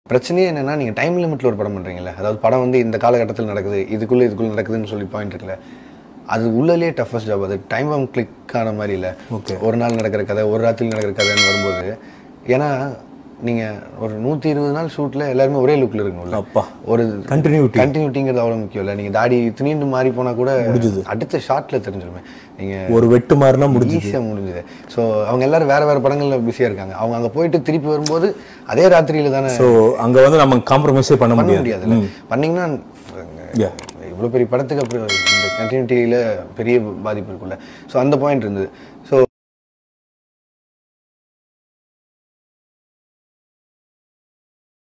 பிரச்சனையே என்னன்னா நீங்க டைம் லிமிட்ல ஒரு படம் பண்றீங்கல்ல அதாவது படம் வந்து இந்த காலகட்டத்தில் நடக்குது இதுக்குள்ள இதுக்குள்ள நடக்குதுன்னு சொல்லி பாயிண்ட் இருக்குல்ல அது உள்ளலே டஃபஸ்ட் ஜாப் அது டைம் பம் கிளிக் ஆன மாதிரி இல்லை Okay. ஒரு நாள் நடக்கிற கதை ஒரு ராத்திரி நடக்கிற கதைன்னு வரும்போது ஏன்னா நீங்க ஒரு நூத்தி இருபது நாள் ஷூட்ல எல்லாருமே ஒரே லுக்ல இருக்கணும்ல அப்பா ஒரு கண்டினியூட்டி கண்டினியூட்டிங்கிறது அவ்வளோ முக்கியம் இல்லை நீங்க தாடி திடீர்னு மாறி போனா கூட அடுத்த ஷாட்ல தெரிஞ்சிருமே நீங்க ஒரு வெட்டு மாறினா முடிஞ்சு ஈஸியாக முடிஞ்சுது ஸோ அவங்க எல்லாரும் வேற வேற படங்கள்ல பிஸியாக இருக்காங்க அவங்க அங்க போயிட்டு திருப்பி வரும்போது அதே ராத்திரியில தானே ஸோ அங்க வந்து நம்ம காம்ப்ரமைஸே பண்ண பண்ண முடியாது முடியாதுல்ல பண்ணீங்கன்னா Yeah. இவ்வளோ பெரிய படத்துக்கு அப்புறம் இந்த கண்டினியூட்டியில் பெரிய பாதிப்பு இருக்குல்ல ஸோ அந்த பாயிண்ட் இருந்தது ஸோ